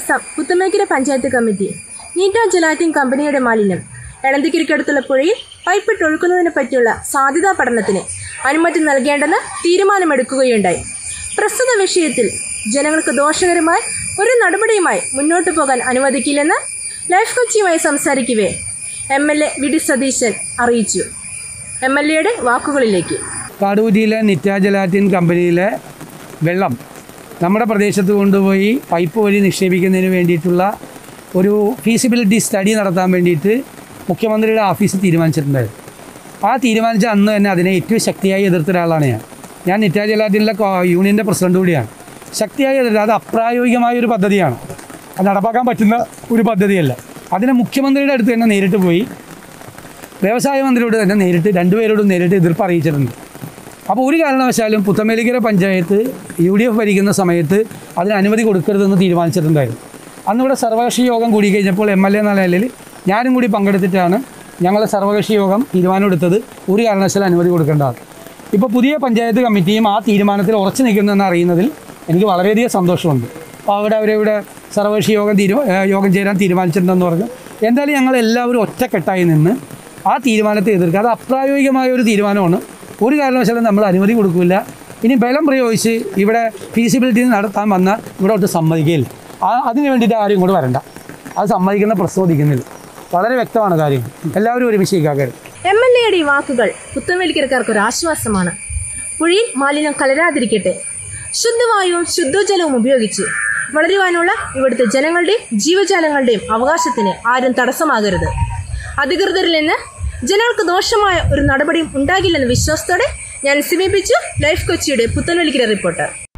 ദിവസം Puthamekkara panchayat committee Nitta gelatin കമ്പനിയുടെ മാലിന്യം എളന്തിക്കരിക്കടുത്തുള്ള പുഴയിൽ പൈപ്പിട്ട് ഒഴുക്കുന്നതിനെ പറ്റിയുള്ള സാധ്യതാ പഠനത്തിന് അനുമതി നൽകേണ്ടെന്ന് തീരുമാനമെടുക്കുകയുണ്ടായി പ്രസ്തുത വിഷയത്തിൽ ജനങ്ങൾക്ക് ദോഷകരമായ ഒരു നടപടിയുമായി മുന്നോട്ടു പോകാൻ അനുവദിക്കില്ലെന്ന് ലൈഫ് കൊച്ചിയുമായി സംസാരിക്കവേ M L A V D Satheesan അറിയിച്ചു എം എൽ എയുടെ വാക്കുകളിലേക്ക് കാടുകുറ്റിയിലെ നിറ്റാജലാറ്റിൻ കമ്പനിയിലെ വെള്ളം നമ്മുടെ പ്രദേശത്ത് കൊണ്ടുപോയി പൈപ്പ് വഴി നിക്ഷേപിക്കുന്നതിന് വേണ്ടിയിട്ടുള്ള ഒരു ഫീസിബിലിറ്റി സ്റ്റഡി നടത്താൻ വേണ്ടിയിട്ട് മുഖ്യമന്ത്രിയുടെ ഓഫീസ് തീരുമാനിച്ചിട്ടുണ്ടായിരുന്നു ആ തീരുമാനിച്ച അന്ന് തന്നെ അതിനെ ഏറ്റവും ശക്തിയായി എതിർത്ത ഒരാളാണ് ഞാൻ ഞാൻ നിറ്റാജലാറ്റിനിലെ യൂണിയൻ്റെ പ്രസിഡന്റ് കൂടിയാണ് ശക്തിയായി എതിർത്ത് അത് അപ്രായോഗികമായ ഒരു പദ്ധതിയാണ് അത് നടപ്പാക്കാൻ പറ്റുന്ന ഒരു പദ്ധതിയല്ല അതിനെ മുഖ്യമന്ത്രിയുടെ അടുത്ത് തന്നെ നേരിട്ട് പോയി വ്യവസായ മന്ത്രിയോട് തന്നെ നേരിട്ട് രണ്ടുപേരോടും നേരിട്ട് എതിർപ്പ് അറിയിച്ചിട്ടുണ്ട് അപ്പോൾ ഒരു കാരണവശാലും Puthamelikkara panchayat U D F ഭരിക്കുന്ന സമയത്ത് അതിന് അനുമതി കൊടുക്കരുതെന്ന് തീരുമാനിച്ചിട്ടുണ്ടായിരുന്നു അന്നിവിടെ സർവകക്ഷി യോഗം കൂടി കഴിഞ്ഞപ്പോൾ എം എൽ എ എന്ന നിലയിൽ ഞാനും കൂടി പങ്കെടുത്തിട്ടാണ് ഞങ്ങൾ സർവകക്ഷി യോഗം തീരുമാനമെടുത്തത് ഒരു കാരണവശാലും അനുമതി കൊടുക്കേണ്ടതാണ് ഇപ്പോൾ പുതിയ പഞ്ചായത്ത് കമ്മിറ്റിയും ആ തീരുമാനത്തിൽ ഉറച്ചു നിൽക്കുന്നെന്ന് അറിയുന്നതിൽ എനിക്ക് വളരെയധികം സന്തോഷമുണ്ട് അപ്പോൾ അവിടെ അവരിവിടെ സർവകക്ഷി യോഗം തീരുമാ ഏഹ് യോഗം ചേരാൻ തീരുമാനിച്ചിട്ടുണ്ടെന്ന് പറഞ്ഞു എന്തായാലും ഞങ്ങൾ എല്ലാവരും ഒറ്റക്കെട്ടായി നിന്ന് ആ തീരുമാനത്തെ എതിർക്കുക അത് അപ്രായോഗികമായ ഒരു തീരുമാനമാണ് ഒരു കാരണവശാലും നമ്മൾ അനുമതി കൊടുക്കില്ല ഇനി ബലം പ്രയോഗിച്ച് ഇവിടെ ഫീസിബിലിറ്റി നടത്താൻ വന്നാൽ ഇവിടെ ഒട്ട് സമ്മതിക്കില്ല ആ അതിന് വേണ്ടിയിട്ട് ആരും ഇങ്ങോട്ട് വരണ്ട അത് സമ്മതിക്കുന്ന പ്രസ്തോദിക്കുന്നില്ല വളരെ വ്യക്തമാണ് കാര്യം എല്ലാവരും ഒരുമിച്ച് ഇക്കാക്കരുത് എം എൽ എയുടെ ഈ വാക്കുകൾ പുത്തൻവേലിക്കരക്കാർക്ക് ഒരു ആശ്വാസമാണ് പുഴയിൽ മാലിന്യം കലരാതിരിക്കട്ടെ ശുദ്ധവായുവും ശുദ്ധജലവും ഉപയോഗിച്ച് വളരുവാനുള്ള ഇവിടുത്തെ ജനങ്ങളുടെയും ജീവജാലങ്ങളുടെയും അവകാശത്തിന് ആരും തടസ്സമാകരുത് അധികൃതരിൽ നിന്ന് ജനങ്ങൾക്ക് ദോഷമായ ഒരു നടപടിയും ഉണ്ടാകില്ലെന്ന വിശ്വാസത്തോടെ ഞാൻ സമീപിച്ചു ലൈഫ് കൊച്ചിയുടെ പുത്തൻവലിക്കര റിപ്പോർട്ടർ